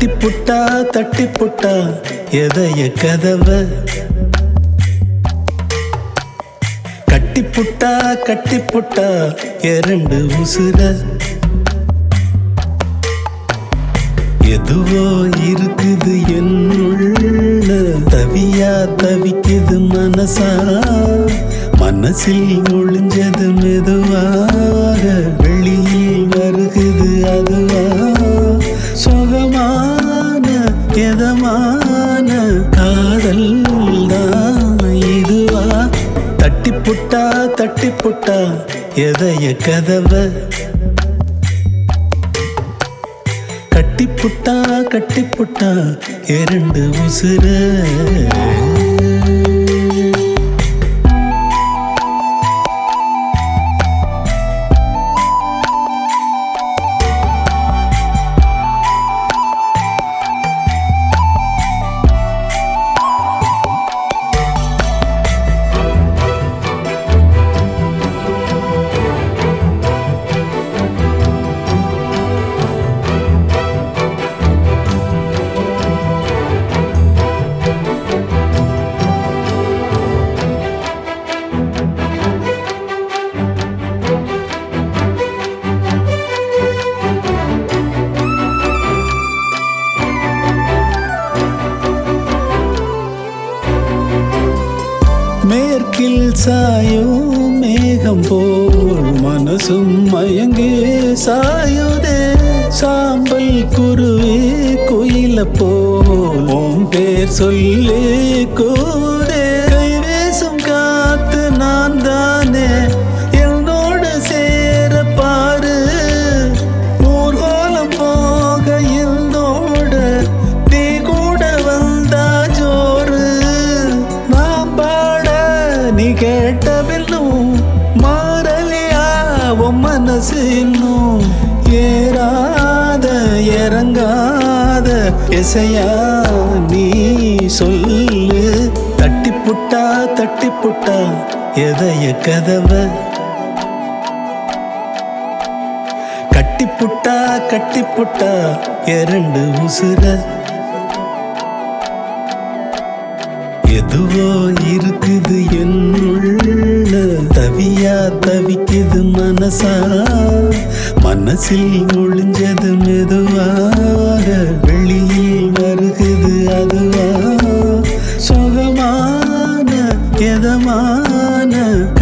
கட்டி புட்டா தட்டி புட்டா எதைய கதவ கட்டி புட்டா கட்டி புட்டா இரண்டு உசுர எதுவோ இருக்குது என்னுள்ள தவியா தவிக்குது மனசா மனசில் ஒளிஞ்சது மெதுவாக வெளியில் வருகுது அதுவா சுகமான எதமான காதல் தான் இதுவா தட்டி புட்டா தட்டி புட்டா எதைய கதவை கட்டி புட்டா கட்டி புட்டா இரண்டு உசுர மேற்கில் சாயும் மேகம் போல் மனசும் மயங்கி சாயுதே சாம்பல் குருவி குயில போல் உன் பேர் சொல்லி கூதே கை வீசும் காத்து நான் தானே என்னோடு சேர பாரு ஊர்வலம் போக என்னோட நீ கூட வந்தா ஜோறு நான் பாட நீ கேட்ட பின்னும் மாறலியா உன் மனசு இன்னும் ஏறாத இறங்காத இசையா நீ சொல்லு தட்டி புட்டா தட்டி புட்டா எதைய கதவை கட்டி புட்டா கட்டி புட்டா இரண்டு உசுர எதுவோ இருக்குது என்னுள்ள தவியா தவிக்குது மனசா மனசில் ஒளிஞ்சது மெதுவாக வெளியில் வருகுது அதுவா சுகமான எதமான